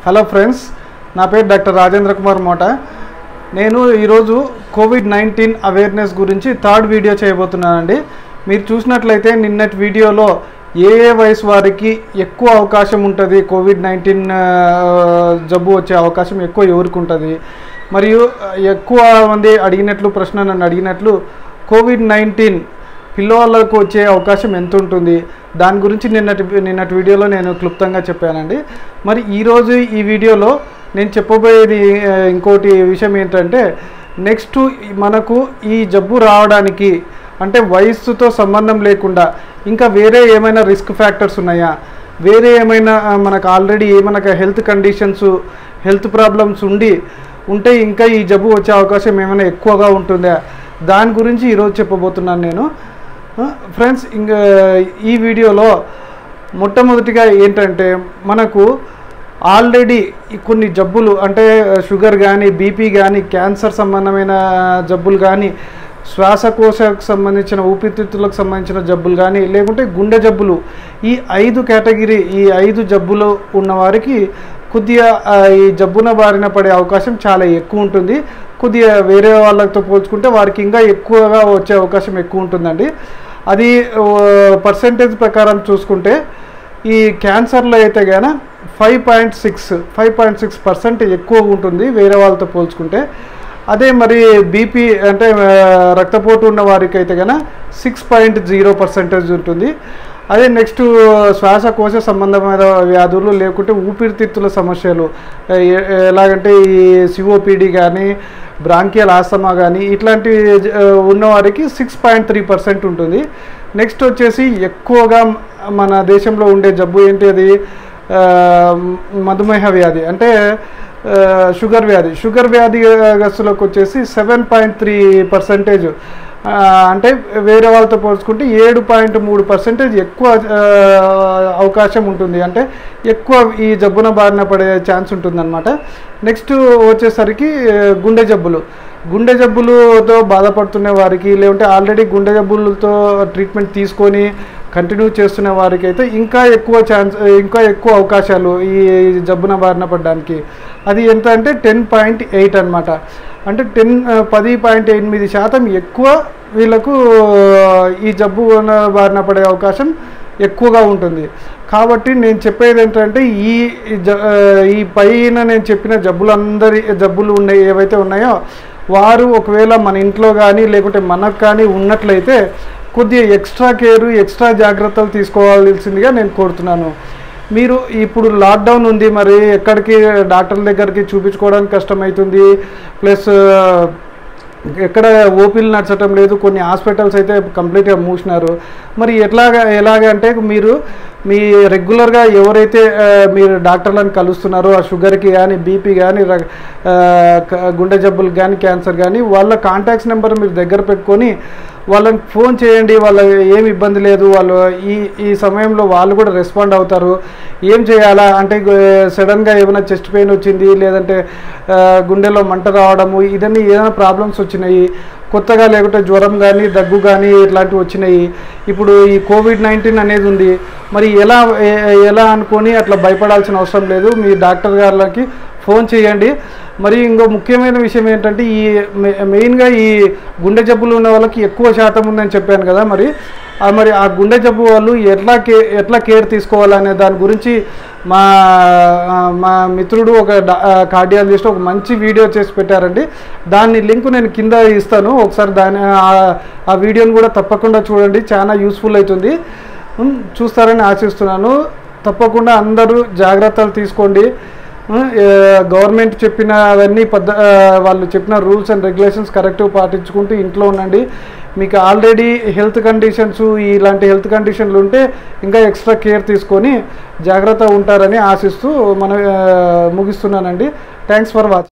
hello friends నా పేరు doctor Rajendra Kumar మోట నేను ఈరోజు కోవిడ్ నైన్టీన్ అవేర్నెస్ గురించి థర్డ్ వీడియో చేయబోతున్నానండి మీరు చూసినట్లయితే నిన్నటి వీడియోలో ఏ ఏ వయసు వారికి ఎక్కువ అవకాశం ఉంటుంది కోవిడ్ నైన్టీన్ జబ్బు వచ్చే అవకాశం ఎక్కువ ఎవరికి ఉంటుంది మరియు ఆ, ఎక్కువ మంది అడిగినట్లు ప్రశ్న నన్ను అడిగినట్లు కోవిడ్ నైన్టీన్ పిల్లవాళ్ళకు వచ్చే అవకాశం ఎంత ఉంటుంది దాని గురించి నిన్నటి నిన్నటి వీడియోలో నేను క్లుప్తంగా చెప్పానండి మరి ఈరోజు ఈ వీడియోలో నేను చెప్పబోయేది ఆ, ఇంకోటి విషయం ఏంటంటే నెక్స్ట్ మనకు ఈ జబ్బు రావడానికి అంటే వయస్సుతో సంబంధం లేకుండా ఇంకా వేరే ఏమైనా రిస్క్ ఫ్యాక్టర్స్ ఉన్నాయా వేరే ఏమైనా ఆ, మనకు ఆల్రెడీ ఏమైనా హెల్త్ కండిషన్స్ హెల్త్ ప్రాబ్లమ్స్ ఉండి ఉంటే ఇంకా ఈ జబ్బు వచ్చే అవకాశం ఏమైనా ఎక్కువగా ఉంటుందా దాని గురించి ఈరోజు చెప్పబోతున్నాను నేను ఫ్రెండ్స్ ఇంకా ఈ వీడియోలో మొట్టమొదటిగా ఏంటంటే మనకు ఆల్రెడీ కొన్ని జబ్బులు అంటే షుగర్ కానీ బీపీ కానీ క్యాన్సర్ సంబంధమైన జబ్బులు కానీ శ్వాసకోశకు సంబంధించిన ఊపిరితిత్తులకు సంబంధించిన జబ్బులు కానీ లేకుంటే గుండె జబ్బులు ఈ ఐదు కేటగిరీ ఈ ఐదు జబ్బులు ఉన్న వారికి కొద్దిగా ఆ, ఈ జబ్బున బారిన పడే అవకాశం చాలా ఎక్కువ ఉంటుంది కొద్దిగా వేరే వాళ్ళతో పోల్చుకుంటే వారికి ఇంకా ఎక్కువగా వచ్చే అవకాశం ఎక్కువ ఉంటుందండి అది పర్సంటేజ్ ప్రకారం చూసుకుంటే ఈ క్యాన్సర్లో అయితే గాన five point six five point six percent ఎక్కువ ఉంటుంది వేరే వాళ్ళతో పోల్చుకుంటే అదే మరి బీపీ అంటే ఆ, రక్తపోటు ఉన్న వారికి అయితే కనుక సిక్స్ పాయింట్ జీరో పర్సెంటేజ్ ఉంటుంది అదే నెక్స్ట్ శ్వాసకోశ సంబంధమైన వ్యాధులు లేకుంటే ఊపిరితిత్తుల సమస్యలు ఎ- ఎలాగంటే ఈ సిఓపిడి కానీ బ్రాంకియల్ ఆస్తమా కానీ ఇట్లాంటి జ- ఉన్నవారికి సిక్స్ పాయింట్ త్రీ పర్సెంట్ ఉంటుంది నెక్స్ట్ వచ్చేసి ఎక్కువగా మన దేశంలో ఉండే జబ్బు ఏంటి అది ఆ, మధుమేహ వ్యాధి అంటే ఆ, షుగర్ వ్యాధి షుగర్ వ్యాధి గస్తులకు వచ్చేసి సెవెన్ పాయింట్ త్రీ పర్సెంటేజ్ అంటే వేరే వాళ్ళతో పోల్చుకుంటే ఏడు పాయింట్ మూడు పర్సెంటేజ్ ఎక్కువ ఆ, అవకాశం ఉంటుంది అంటే ఎక్కువ ఈ జబ్బున బారిన పడే ఛాన్స్ ఉంటుందన్నమాట నెక్స్ట్ వచ్చేసరికి ఆ, గుండె జబ్బులు గుండె జబ్బులతో బాధపడుతున్న వారికి లేకుంటే ఆల్రెడీ గుండె జబ్బులతో ట్రీట్మెంట్ తీసుకొని కంటిన్యూ చేస్తున్న వారికి అయితే ఇంకా ఎక్కువ ఛాన్స్ ఇంకా ఎక్కువ అవకాశాలు ఈ జబ్బున బారిన పడడానికి అది ఎంత అంటే టెన్ పాయింట్ ఎయిట్ అనమాట అంటే టెన్ పది పాయింట్ ఎనిమిది శాతం ఎక్కువ వీళ్ళకు ఈ జబ్బు బారిన పడే అవకాశం ఎక్కువగా ఉంటుంది కాబట్టి నేను చెప్పేది ఏంటంటే ఈ జ ఈ పైన నేను చెప్పిన జబ్బులందరి జబ్బులు ఉన్నాయి ఏవైతే ఉన్నాయో వారు ఒకవేళ మన ఇంట్లో కానీ లేకుంటే మనకు కానీ ఉన్నట్లయితే కొద్దిగా ఎక్స్ట్రా కేర్ ఎక్స్ట్రా జాగ్రత్తలు తీసుకోవాల్సిందిగా నేను కోరుతున్నాను మీరు ఇప్పుడు లాక్డౌన్ ఉంది మరి ఎక్కడికి డాక్టర్ల దగ్గరికి చూపించుకోవడానికి కష్టమవుతుంది ప్లస్ ఎక్కడ ఓపీలు నడచడం లేదు కొన్ని హాస్పిటల్స్ అయితే కంప్లీట్గా మూసినారు మరి ఎట్లాగా ఎలాగంటే మీరు మీ రెగ్యులర్గా ఎవరైతే ఆ, మీరు డాక్టర్లను కలుస్తున్నారో ఆ షుగర్కి కానీ బీపీ కానీ గుండె జబ్బులకు కానీ క్యాన్సర్ కానీ వాళ్ళ కాంటాక్ట్స్ నెంబర్ మీరు దగ్గర పెట్టుకొని వాళ్ళని ఫోన్ చేయండి వాళ్ళ ఏం ఇబ్బంది లేదు వాళ్ళు ఈ ఈ సమయంలో వాళ్ళు కూడా రెస్పాండ్ అవుతారు ఏం చేయాలా అంటే సడన్గా ఏమైనా చెస్ట్ పెయిన్ వచ్చింది లేదంటే ఆ, గుండెలో మంట రావడము ఇదన్నీ ఏదైనా ప్రాబ్లమ్స్ వచ్చినాయి కొత్తగా లేకుంటే జ్వరం కానీ దగ్గు కానీ ఇట్లాంటివి వచ్చినాయి ఇప్పుడు ఈ కోవిడ్ నైన్టీన్ అనేది ఉంది మరి ఎలా ఏ- ఎలా అనుకొని అట్లా భయపడాల్సిన అవసరం లేదు మీ డాక్టర్ గారికి ఫోన్ చేయండి మరి ఇంకో ముఖ్యమైన విషయం ఏంటంటే ఈ మె- మెయిన్గా ఈ గుండె జబ్బులు ఉన్న వాళ్ళకి ఎక్కువ శాతం ఉందని చెప్పాను కదా మరి ఆ మరి ఆ గుండె జబ్బు వాళ్ళు ఎట్లా కే ఎట్లా కేర్ తీసుకోవాలనే దాని గురించి మా ఆ, మా మిత్రుడు ఒక కార్డియాలజిస్ట్ ఒక మంచి వీడియో చేసి పెట్టారండి దాని లింక్ నేను కింద ఇస్తాను ఒకసారి దాని ఆ- ఆ వీడియోని కూడా తప్పకుండా చూడండి చాలా యూస్ఫుల్ అవుతుంది ఉమ్, చూస్తారని ఆశిస్తున్నాను తప్పకుండా అందరూ జాగ్రత్తలు తీసుకోండి ఉమ్, ఏ, గవర్నమెంట్ చెప్పిన అవన్నీ పద్ధ ఆ, వాళ్ళు చెప్పిన రూల్స్ అండ్ రెగ్యులేషన్స్ కరెక్ట్గా పాటించుకుంటూ ఇంట్లో ఉండండి మీకు ఆల్రెడీ హెల్త్ కండిషన్స్ ఇలాంటి హెల్త్ కండిషన్లు ఉంటే ఇంకా ఎక్స్ట్రా కేర్ తీసుకొని జాగ్రత్త ఉంటారని ఆశిస్తూ మనం ఆ, ముగిస్తున్నానండి థ్యాంక్స్ ఫర్ వాచింగ్